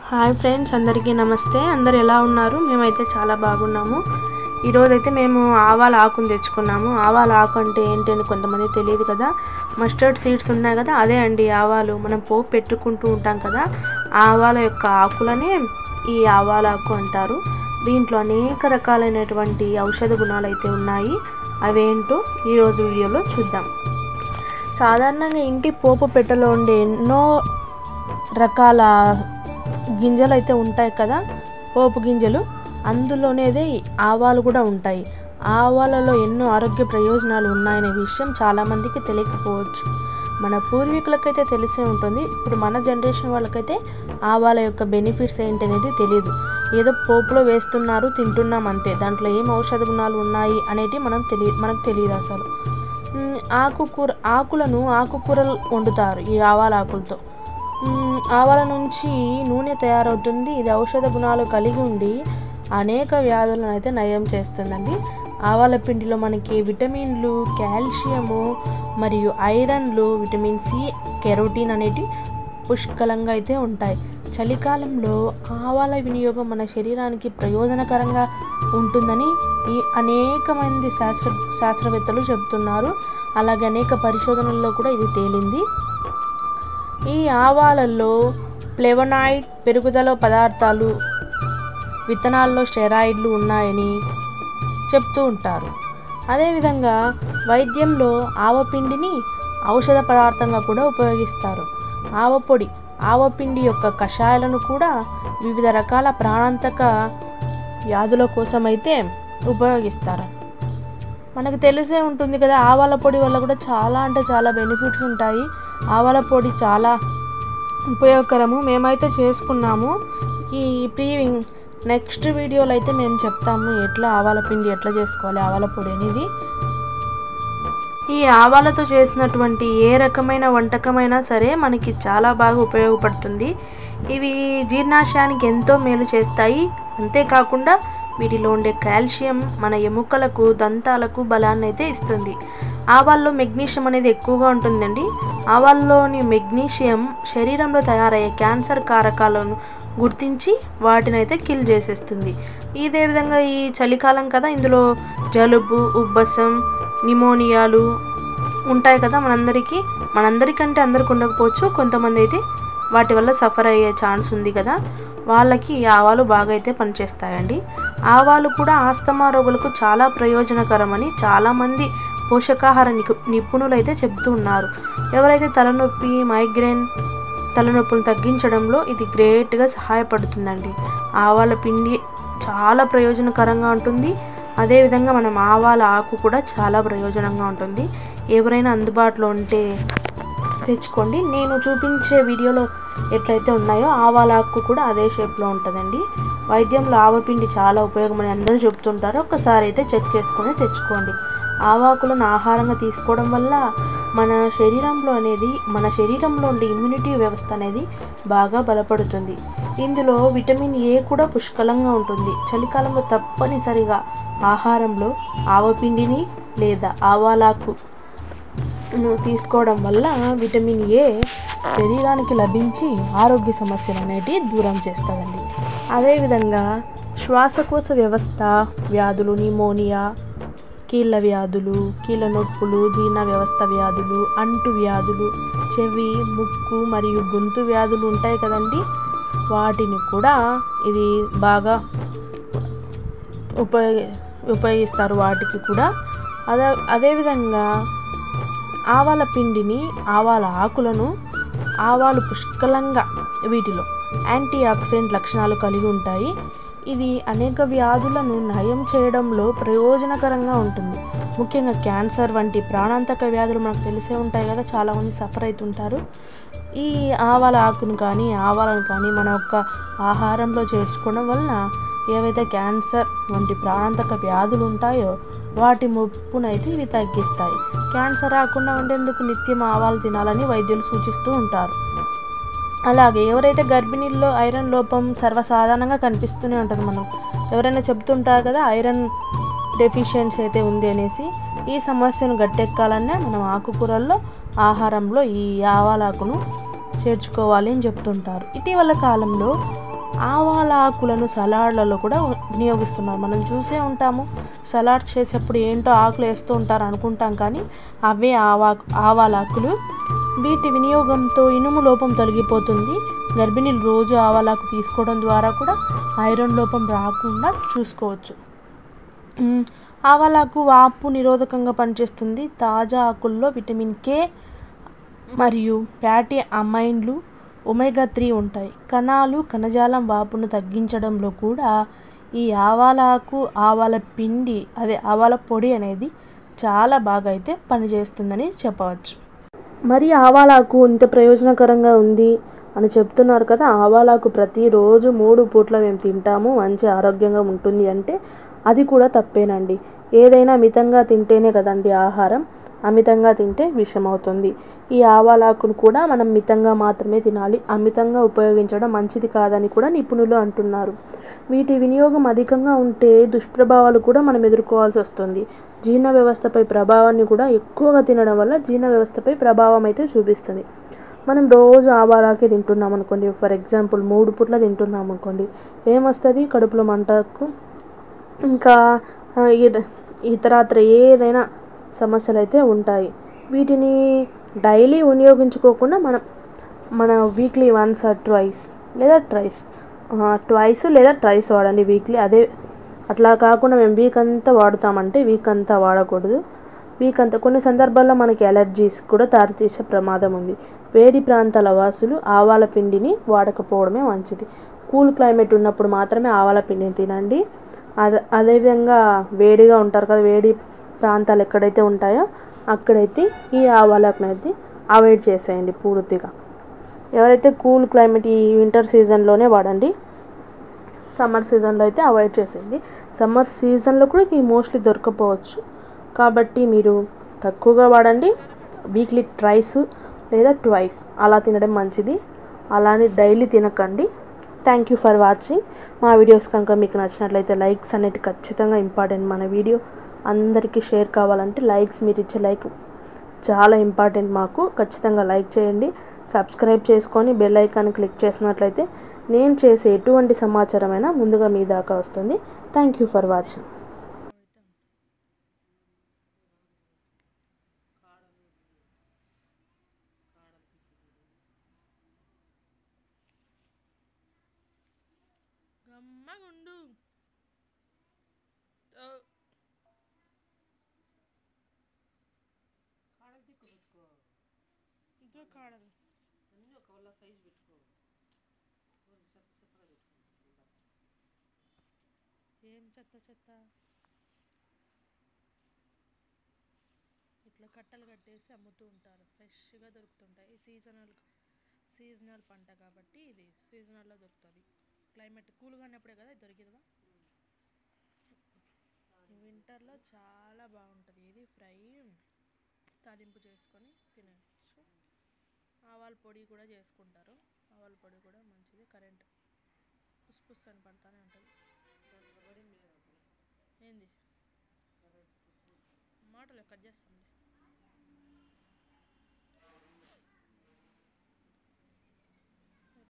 hi friends అందరికీ నమస్తే అందరు ఎలా ఉన్నారు మేమైతే చాలా బాగున్నాము ఈరోజైతే మేము ఆవాల ఆకుని తెచ్చుకున్నాము ఆవాల ఆకు అంటే ఏంటి అని కొంతమంది తెలియదు కదా మస్టర్డ్ సీడ్స్ ఉన్నాయి కదా అదే అండి ఆవాలు మనం పోపు పెట్టుకుంటూ ఉంటాం కదా ఆ ఆవాల యొక్క ఆకులనే ఈ ఆవాల ఆకు అంటారు దీంట్లో అనేక రకాలైనటువంటి ఔషధ గుణాలు అయితే ఉన్నాయి అవేంటో ఈరోజు వీడియోలో చూద్దాం సాధారణంగా ఇంటి పోపు పెట్టెలో ఉండే ఎన్నో రకాల గింజలు అయితే ఉంటాయి కదా పోపు గింజలు అందులోనేదే ఈ ఆవాలు కూడా ఉంటాయి ఆవాలలో ఎన్నో ఆరోగ్య ప్రయోజనాలు ఉన్నాయనే విషయం చాలామందికి తెలియకపోవచ్చు మన పూర్వీకులకైతే తెలిసే ఉంటుంది ఇప్పుడు మన జనరేషన్ వాళ్ళకైతే ఆవాల యొక్క బెనిఫిట్స్ ఏంటనేది తెలియదు ఏదో పోపులో వేస్తున్నారు తింటున్నాం అంతే దాంట్లో ఏం ఔషధ గుణాలు ఉన్నాయి అనేటి మనం తెలియ మనకు తెలియదు అసలు మ్, ఆకుకూర ఆకులను ఆకుకూరలు వండుతారు ఈ ఆవాల ఆకులతో మ్, ఆవాల నుంచి నూనె తయారవుతుంది ఇది ఔషధ గుణాలు కలిగి ఉండి అనేక వ్యాధులను అయితే నయం చేస్తుందండి ఆవాల పిండిలో మనకి విటమిన్లు కాల్షియము మరియు ఐరన్లు విటమిన్ సి కెరోటిన్ అనేటి పుష్కలంగా అయితే ఉంటాయి చలికాలంలో ఆవాల వినియోగం మన శరీరానికి ప్రయోజనకరంగా ఉంటుందని ఈ అనేక మంది శాస్త్ర శాస్త్రవేత్తలు చెబుతున్నారు అలాగే అనేక పరిశోధనల్లో కూడా ఇది తేలింది ఈ ఆవాలలో ఫ్లెవనాయిడ్ పెరుగుదల పదార్థాలు విత్తనాల్లో స్టెరాయిడ్లు ఉన్నాయని చెప్తూ ఉంటారు అదేవిధంగా వైద్యంలో ఆవపిండిని ఔషధ పదార్థంగా కూడా ఉపయోగిస్తారు ఆవపొడి ఆవపిండి యొక్క కషాయాలను కూడా వివిధ రకాల ప్రాణాంతక వ్యాధుల కోసమైతే ఉపయోగిస్తారు మనకు తెలిసే ఉంటుంది కదా ఆవాల పొడి వల్ల కూడా చాలా అంటే చాలా బెనిఫిట్స్ ఉంటాయి ఆవాల పొడి చాలా ఉపయోగకరము మేమైతే చేసుకున్నాము ఈ ప్రీ నెక్స్ట్ వీడియోలో అయితే మేము చెప్తాము ఎట్లా ఆవాల పిండి ఎట్లా చేసుకోవాలి ఆవాల పొడి అనేది ఈ ఆవాలతో చేసినటువంటి ఏ రకమైన వంటకమైనా సరే మనకి చాలా బాగా ఉపయోగపడుతుంది ఇవి జీర్ణాశయానికి ఎంతో మేలు చేస్తాయి అంతేకాకుండా వీటిలో ఉండే కాల్షియం మన ఎముకలకు దంతాలకు బలాన్ని అయితే ఇస్తుంది ఆవాల్లో మెగ్నీషియం అనేది ఎక్కువగా ఉంటుందండి ఆవాల్లోని మెగ్నీషియం శరీరంలో తయారయ్యే క్యాన్సర్ కారకాలను గుర్తించి వాటిని అయితే కిల్ చేసేస్తుంది ఇదే విధంగా ఈ చలికాలం కదా ఇందులో జలుబు ఉబ్బసం నిమోనియాలు ఉంటాయి కదా మనందరికీ మనందరికంటే అందరికి ఉండకపోవచ్చు కొంతమంది అయితే వాటి వల్ల సఫర్ అయ్యే ఛాన్స్ ఉంది కదా వాళ్ళకి ఈ ఆవాలు బాగా అయితే పనిచేస్తాయండి ఆవాలు కూడా ఆస్తమా రోగులకు చాలా ప్రయోజనకరమని చాలామంది పోషకాహార నిపు నిపుణులు అయితే చెబుతూ ఉన్నారు ఎవరైతే తలనొప్పి మైగ్రేన్ తలనొప్పులు తగ్గించడంలో ఇది గ్రేట్గా సహాయపడుతుందండి ఆవాల పిండి చాలా ప్రయోజనకరంగా ఉంటుంది అదేవిధంగా మనం ఆవాల ఆకు కూడా చాలా ప్రయోజనంగా ఉంటుంది ఎవరైనా అందుబాటులో ఉంటే తెచ్చుకోండి నేను చూపించే వీడియోలో ఎట్లయితే ఉన్నాయో ఆవాల ఆకు కూడా అదే షేప్లో ఉంటుందండి వైద్యంలో ఆవపిండి చాలా ఉపయోగమని అందరూ చెప్తుంటారు ఒక్కసారి అయితే చెక్ చేసుకొని తెచ్చుకోండి ఆవాకులను ఆహారంగా తీసుకోవడం వల్ల మన శరీరంలో అనేది మన శరీరంలో ఉండే ఇమ్యూనిటీ వ్యవస్థ అనేది బాగా బలపడుతుంది ఇందులో విటమిన్ ఏ కూడా పుష్కలంగా ఉంటుంది చలికాలంలో తప్పనిసరిగా ఆహారంలో ఆవపిండిని లేదా ఆవాలాకు ను తీసుకోవడం వల్ల విటమిన్ ఏ శరీరానికి లభించి ఆరోగ్య సమస్యలు అనేటివి దూరం చేస్తుందండి అదేవిధంగా శ్వాసకోశ వ్యవస్థ వ్యాధులు నిమోనియా కీళ్ళ వ్యాధులు కీళ్ళ నొప్పులు జీర్ణ వ్యవస్థ వ్యాధులు అంటు వ్యాధులు చెవి ముక్కు మరియు గొంతు వ్యాధులు ఉంటాయి కదండి వాటిని కూడా ఇది బాగా ఉపయోగి ఉపయోగిస్తారు వాటికి కూడా అదే అదేవిధంగా ఆవాల పిండిని ఆవాల ఆకులను ఆవాలు పుష్కలంగా వీటిలో యాంటీ ఆక్సిడెంట్ లక్షణాలు కలిగి ఉంటాయి ఇది అనేక వ్యాధులను నయం చేయడంలో ప్రయోజనకరంగా ఉంటుంది ముఖ్యంగా క్యాన్సర్ వంటి ప్రాణాంతక వ్యాధులు మనకు తెలిసే ఉంటాయి కదా చాలామంది సఫర్ అవుతుంటారు ఈ ఆవాల ఆకును కానీ ఆవాలను కానీ మన యొక్క ఆహారంలో చేర్చుకోవడం వలన ఏవైతే క్యాన్సర్ వంటి ప్రాణాంతక వ్యాధులు ఉంటాయో వాటి ముప్పునైతే ఇవి తగ్గిస్తాయి క్యాన్సర్ రాకుండా ఉండేందుకు నిత్యం ఆవాలు తినాలని వైద్యులు సూచిస్తూ ఉంటారు అలాగే ఎవరైతే గర్భిణీల్లో ఐరన్ లోపం సర్వసాధారణంగా కనిపిస్తూనే ఉంటుంది మనం ఎవరైనా చెప్తుంటారు కదా ఐరన్ డెఫిషియన్సీ అయితే ఉంది అనేసి ఈ సమస్యను గట్టెక్కాలన్నా మనం ఆకుకూరల్లో ఆహారంలో ఈ ఆవాలాకును చేర్చుకోవాలి అని చెప్తుంటారు ఇటీవల కాలంలో ఆవాల ఆకులను సలాడ్లలో కూడా వినియోగిస్తున్నారు మనం చూసే ఉంటాము సలాడ్స్ చేసేప్పుడు ఏంటో ఆకులు వేస్తూ ఉంటారు అనుకుంటాం కానీ అవే ఆవా ఆవాల ఆకులు వీటి వినియోగంతో ఇనుము లోపం తొలగిపోతుంది గర్భిణీలు రోజు ఆవాలాకు తీసుకోవడం ద్వారా కూడా ఐరన్ లోపం రాకుండా చూసుకోవచ్చు మ్, ఆవాలకు వాపు నిరోధకంగా పనిచేస్తుంది తాజా ఆకుల్లో విటమిన్ కే మరియు ఫ్యాటీ అమైన్లు ఒమేగా త్రీ ఉంటాయి కణాలు కణజాలం వాపును తగ్గించడంలో కూడా ఈ ఆవాలకు ఆవాల పిండి అదే ఆవాల పొడి అనేది చాలా బాగా అయితే పనిచేస్తుందని చెప్పవచ్చు మరి ఆవాలకు ఇంత ప్రయోజనకరంగా ఉంది అని చెప్తున్నారు కదా ఆవాలకు ప్రతిరోజు మూడు పూట్ల మేము తింటాము మంచి ఆరోగ్యంగా ఉంటుంది అంటే అది కూడా తప్పేనండి ఏదైనా మితంగా తింటేనే కదండి ఆహారం అమితంగా తింటే విషం అవుతుంది ఈ ఆవాలాకును కూడా మనం మితంగా మాత్రమే తినాలి అమితంగా ఉపయోగించడం మంచిది కాదని కూడా నిపుణులు అంటున్నారు వీటి వినియోగం అధికంగా ఉంటే దుష్ప్రభావాలు కూడా మనం ఎదుర్కోవాల్సి వస్తుంది జీర్ణ వ్యవస్థపై ప్రభావాన్ని కూడా ఎక్కువగా తినడం వల్ల జీర్ణ వ్యవస్థపై ప్రభావం అయితే చూపిస్తుంది మనం రోజు ఆవాలాకే తింటున్నాం అనుకోండి ఫర్ ఎగ్జాంపుల్ మూడు పూట్ల తింటున్నాం అనుకోండి ఏమొస్తుంది కడుపులో మంటకు ఇంకా ఆ, ఇద- ఇతరత్ర ఏదైనా సమస్యలు అయితే ఉంటాయి వీటిని డైలీ వినియోగించుకోకుండా మనం మన వీక్లీ వన్స్ ఆర్ ట్వైస్ లేదా ట్రైస్ ట్వైస్ లేదా ట్రైస్ వాడండి వీక్లీ అదే అట్లా కాకుండా మేము వీక్ అంతా వాడుతామంటే వీక్ అంతా వాడకూడదు వీక్ అంతా కొన్ని సందర్భాల్లో మనకి అలర్జీస్ కూడా దారితీసే ప్రమాదం ఉంది వేడి ప్రాంతాల వాసులు ఆవాల పిండిని వాడకపోవడమే మంచిది కూల్ క్లైమేట్ ఉన్నప్పుడు మాత్రమే ఆవాల పిండిని తినండి అదే అదేవిధంగా వేడిగా ఉంటారు కదా వేడి ప్రాంతాలు ఎక్కడైతే ఉంటాయో అక్కడైతే ఈ ఆవాలను అయితే అవాయిడ్ చేసేయండి పూర్తిగా ఎవరైతే కూల్ క్లైమేట్ ఈ వింటర్ సీజన్లోనే వాడండి సమ్మర్ సీజన్లో అయితే అవాయిడ్ చేసేయండి సమ్మర్ సీజన్లో కూడా ఇది మోస్ట్లీ దొరకపోవచ్చు కాబట్టి మీరు తక్కువగా వాడండి వీక్లీ ట్రైస్ లేదా ట్వైస్ అలా తినడం మంచిది అలానే డైలీ తినకండి థ్యాంక్ యూ ఫర్ వాచింగ్ మా వీడియోస్ కనుక మీకు నచ్చినట్లయితే లైక్స్ అనేవి ఖచ్చితంగా ఇంపార్టెంట్ మన వీడియో అందరికీ షేర్ కావాలంటే లైక్స్ మీరు ఇచ్చే లైక్ చాలా ఇంపార్టెంట్ మాకు ఖచ్చితంగా లైక్ చేయండి సబ్స్క్రైబ్ చేసుకొని బెల్ ఐకాన్ క్లిక్ చేసినట్లయితే నేను చేసే ఎటువంటి సమాచారమైనా ముందుగా మీ దాకా వస్తుంది థ్యాంక్ యూ ఫర్ వాచింగ్ గమ్మగుండు ఇదో కాడలు ఏం చెత్త చెత్త ఇట్లా కట్టలు కట్టేసి అమ్ముతూ ఉంటారు ఫ్రెష్గా దొరుకుతుంటాయి సీజనల్ సీజనల్ పంట కాబట్టి ఇది సీజనల్లో దొరుకుతుంది క్లైమేట్ కూల్గా ఉన్నప్పుడే కదా ఇది దొరికిదిగా వింటర్లో చాలా బాగుంటుంది ఇది ఫ్రై తాలింపు చేసుకొని తినచ్చు ఆవాల పొడి కూడా చేసుకుంటారు ఆవాల పొడి కూడా మంచిది కరెంట్ పుస్ పుస్ అని పడతానే ఉంటుంది ఏంది మాటలు కట్ చేస్తాంలే